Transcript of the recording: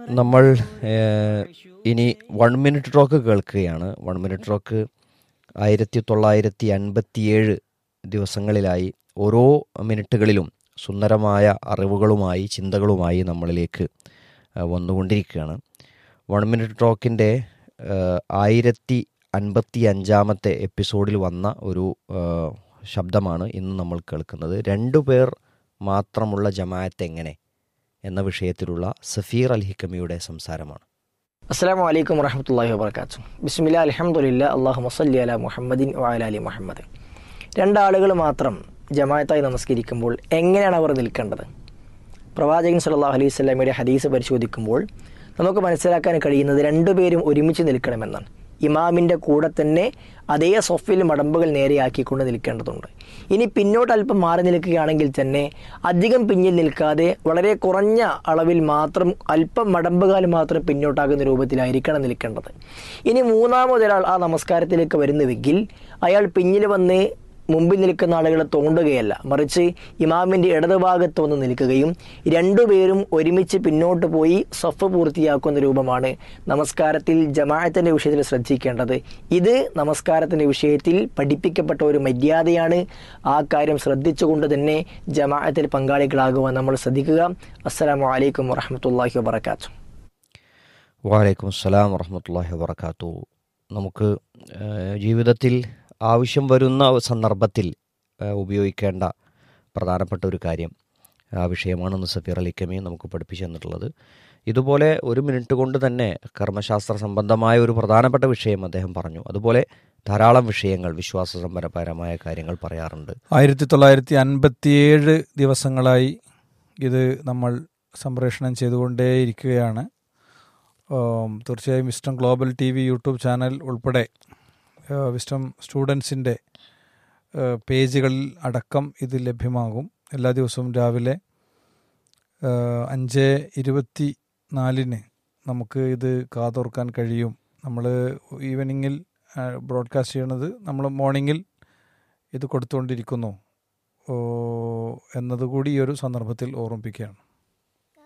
നമ്മൾ ഏഹ്, ഇനി വൺ മിനിറ്റ് ടോക്ക് കേൾക്കുകയാണ് വൺ മിനിറ്റ് ടോക്ക് ആയിരത്തി തൊള്ളായിരത്തി അൻപത്തിയേഴ് ദിവസങ്ങളിലായി ഓരോ മിനിറ്റുകളിലും സുന്ദരമായ അറിവുകളുമായി ചിന്തകളുമായി നമ്മളിലേക്ക് ഏഹ്, വന്നുകൊണ്ടിരിക്കുകയാണ് വൺ മിനിറ്റ് ടോക്കിൻ്റെ ആയിരത്തി അൻപത്തി അഞ്ചാമത്തെ എപ്പിസോഡിൽ വന്ന ഒരു ഏഹ്, ശബ്ദമാണ് ഇന്ന് നമ്മൾ കേൾക്കുന്നത് രണ്ടു പേർ മാത്രമുള്ള ജമാഅത്ത് എങ്ങനെ എന്ന വിഷയത്തിലുള്ള സഫീർ അൽ ഹിക്കമിയുടെ സംസാരമാണ് അസ്സാം വലൈക്കും വറഹമത്തല്ലാഹി വാബർക്കാത്തു ബിസ്മില്ല അലഹമുല്ല അള്ളാഹു മസല്ലി അല മുഹമ്മദിൻ വാല അലി മുഹമ്മദ് രണ്ടാളുകൾ മാത്രം ജമാഅത്തായി നമസ്കരിക്കുമ്പോൾ എങ്ങനെയാണ് അവർ നിൽക്കേണ്ടത് പ്രവാചകൻ സല്ലല്ലാഹു അലൈഹി സ്വലാമിയുടെ ഹദീസ് പരിശോധിക്കുമ്പോൾ നമുക്ക് മനസ്സിലാക്കാൻ കഴിയുന്നത് രണ്ടുപേരും ഒരുമിച്ച് നിൽക്കണമെന്നാണ് ഇമാമിൻ്റെ കൂടെ തന്നെ അതേ സൊഫിൽ മടമ്പുകൾ നേരെയാക്കിക്കൊണ്ട് നിൽക്കേണ്ടതുണ്ട് ഇനി പിന്നോട്ട് അല്പം മാറി നിൽക്കുകയാണെങ്കിൽ തന്നെ അധികം പിന്നിൽ നിൽക്കാതെ വളരെ കുറഞ്ഞ അളവിൽ മാത്രം അല്പം മടമ്പുകാൽ മാത്രം പിന്നോട്ടാകുന്ന രൂപത്തിലായിരിക്കണം നിൽക്കേണ്ടത് ഇനി മൂന്നാമതൊരാൾ ആ നമസ്കാരത്തിലേക്ക് വരുന്നുവെങ്കിൽ അയാൾ പിന്നിൽ വന്ന് മുമ്പിൽ നിൽക്കുന്ന ആളുകളെ തോണ്ടുകയല്ല മറിച്ച് ഇമാമിൻ്റെ ഇടതുഭാഗത്ത് വന്ന് നിൽക്കുകയും രണ്ടുപേരും ഒരുമിച്ച് പിന്നോട്ട് പോയി സഫ് പൂർത്തിയാക്കുന്ന രൂപമാണ് നമസ്കാരത്തിൽ ജമാഅത്തിൻ്റെ വിഷയത്തിൽ ശ്രദ്ധിക്കേണ്ടത് ഇത് നമസ്കാരത്തിൻ്റെ വിഷയത്തിൽ പഠിപ്പിക്കപ്പെട്ട ഒരു മര്യാദയാണ് ആ കാര്യം ശ്രദ്ധിച്ചുകൊണ്ട് തന്നെ ജമാഅത്തിൽ പങ്കാളികളാകുവാൻ നമ്മൾ ശ്രദ്ധിക്കുക അസ്സലാമു അലൈക്കും വറഹമത്തല്ലാഹി വാബർക്കാത്തു വാലൈക്കും അസ്സലാം വറഹമത്തല്ലാഹി വാബർക്കാത്തു നമുക്ക് ഏഹ്, ജീവിതത്തിൽ ആവശ്യം വരുന്ന സന്ദർഭത്തിൽ ഏഹ്, ഉപയോഗിക്കേണ്ട പ്രധാനപ്പെട്ട ഒരു കാര്യം ആ വിഷയമാണ് ഇന്ന് സഫീർ അൽ ഹിക്കമി നമുക്ക് പഠിപ്പിച്ചു തന്നിട്ടുള്ളത് ഇതുപോലെ ഒരു മിനിറ്റ് കൊണ്ട് തന്നെ കർമ്മശാസ്ത്ര സംബന്ധമായ ഒരു പ്രധാനപ്പെട്ട വിഷയം അദ്ദേഹം പറഞ്ഞു അതുപോലെ ധാരാളം വിഷയങ്ങൾ വിശ്വാസ സംബരപരമായ കാര്യങ്ങൾ പറയാറുണ്ട് ആയിരത്തി തൊള്ളായിരത്തി അൻപത്തിയേഴ് ദിവസങ്ങളായി ഇത് നമ്മൾ സംപ്രേഷണം ചെയ്തുകൊണ്ടേയിരിക്കുകയാണ് ഉം, തീർച്ചയായും wisdom global T V YouTube channel ഉൾപ്പെടെ ഏഹ്, വിസ്റ്റം സ്റ്റുഡൻസിൻ്റെ ഏഹ്, പേജുകളിൽ അടക്കം ഇത് ലഭ്യമാകും എല്ലാ ദിവസവും രാവിലെ ഏഹ്, അഞ്ച് ഇരുപത്തി നാലിന് നമുക്ക് ഇത് കാതോർക്കാൻ കഴിയും നമ്മൾ ഈവനിങ്ങിൽ ബ്രോഡ്കാസ്റ്റ് ചെയ്യണത് നമ്മൾ മോർണിംഗിൽ ഇത് കൊടുത്തുകൊണ്ടിരിക്കുന്നു ഓ, എന്നതുകൂടി ഈ ഒരു സന്ദർഭത്തിൽ ഓർമ്മിപ്പിക്കുകയാണ്